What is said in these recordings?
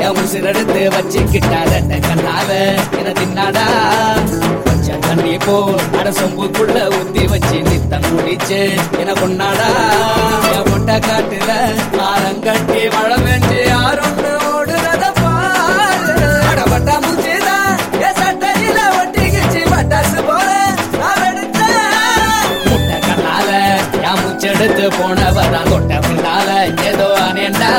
என் உசிரெடுத்து வச்சுக்கிட்டாத கண்ணால என தின்னாடா கொஞ்சம் தண்ணி போ அட சொம்புக்குள்ள ஊத்தி வச்சு நித்தம் குடிச்சு என கொண்டாடா என் முட்டை காட்டுல ஆரங்கட்டி மழை பெஞ்சு யாருன்னு ஓடுறத பாரு அட பட்டா மூச்சுதா என் சட்டையில ஒட்டிக்கிச்சு பட்டாசு போல நான் வெடிச்சேன் முட்டை கண்ணால என் மூச்செடுத்து போனவதான் தொட்ட பின்னால ஏதோ அனேண்டா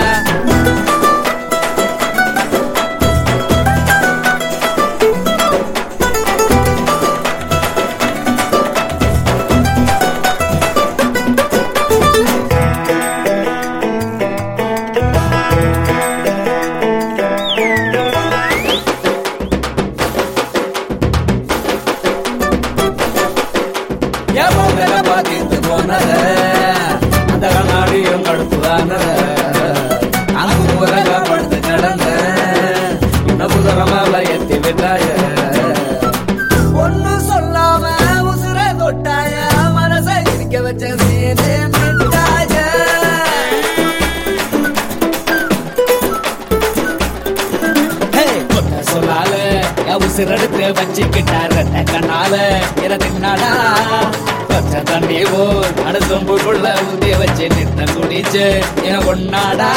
என் மூக்கல பாத்திட்டு போனத அந்த கண்ணாடியும் கடுப்புதானத அங்கு முறக படுத்து கிடந்த இந்த புதரமால எத்தி விட்டாய ஒன்னு சொல்லாம உசுர தொட்டாய மனசை சிரிக்க வச்ச சீனே மிட்டாய கொத்த சொல்லால உசிரெடுத்து வச்சுக்கிட்டார கண்ணால இறந்துனாடா கொத்த தண்ணி போல் அடுத்தொம்புக்குள்ள ஊதி வச்சு நித்த குடிச்சு என ஒன்னாடா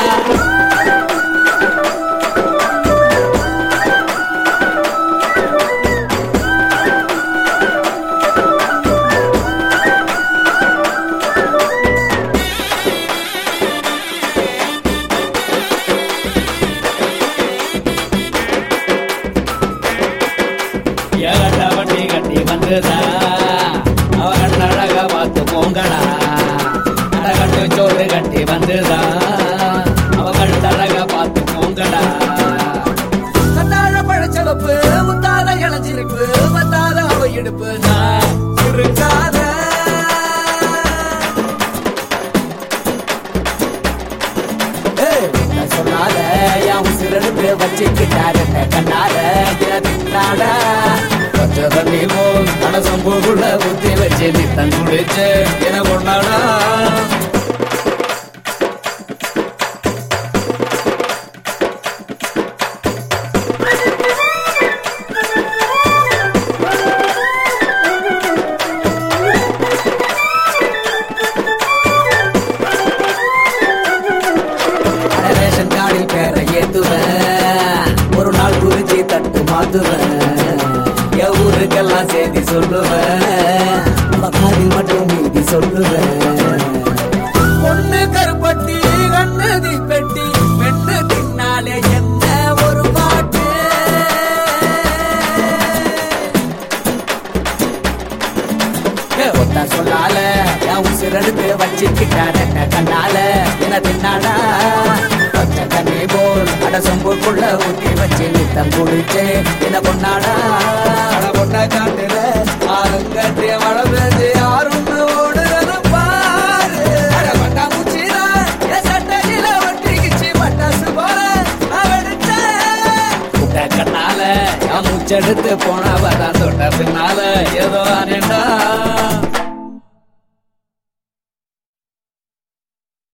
ஏகட்ட வண்டி கட்டி வந்துதா அவ கண்ணழக பார்த்து போங்கடா அடகட்டு சோறு கட்டி வந்துதா அவ கண்ணழக பார்த்து போங்கடா கண்ணாழ பழச்சவப்பு முத்தாத இளஞ்சிருப்பு வந்தாத அவ இடுப்பு நான் இருக்காத சொன்னால என் உசிரெடுத்து வச்சுக்கிட்டாரு கண்ணால தின்னாட கொஞ்சம் தண்ணி போல் மனசம்பூக்குள்ள ஊத்தி வச்சு நித்தம் குடிச்சு என கொண்டாடா அட ரேஷன் கார்டில் பேரை ஏத்துவேன் ஒரு நாள் குறிச்சி தட்டு மாத்துவேன் என் ஊருக்கெல்லாம் செய்தி சொல்லுவேன் நம்ம காதில் மட்டும் மீதி சொல்லுவேன் பொண்ணு கருப்பட்டி கண்ணு தீப்பெட்டி பெண்ணு தின்னாலே என்ன ஒரு பாட்டு ஏ, ஒத்தா சொல்லால என் உசிரெடுத்து வச்சுக்கிட்டார கண்ணால என தின்னாடா பச்சை தண்ணி போல் அட சொம்புக்குள்ள ஊத்தி வச்சு நித்தம் குடிச்சு என்ன கொண்டாடா அட கொண்ட காட்டுல ஆறுங்கட்டிய மழை பெஞ்சு யாரும் ஓடுறது பாரு அட பட்டா மூச்சில என் சட்டையில ஒட்டிக்கிச்சு பட்டாசு போல நான் வெடிச்சேன் முட்டை கண்ணால என் மூச்செடுத்து போனவதான் தொட்ட பின்னால ஏதோ அனேண்டா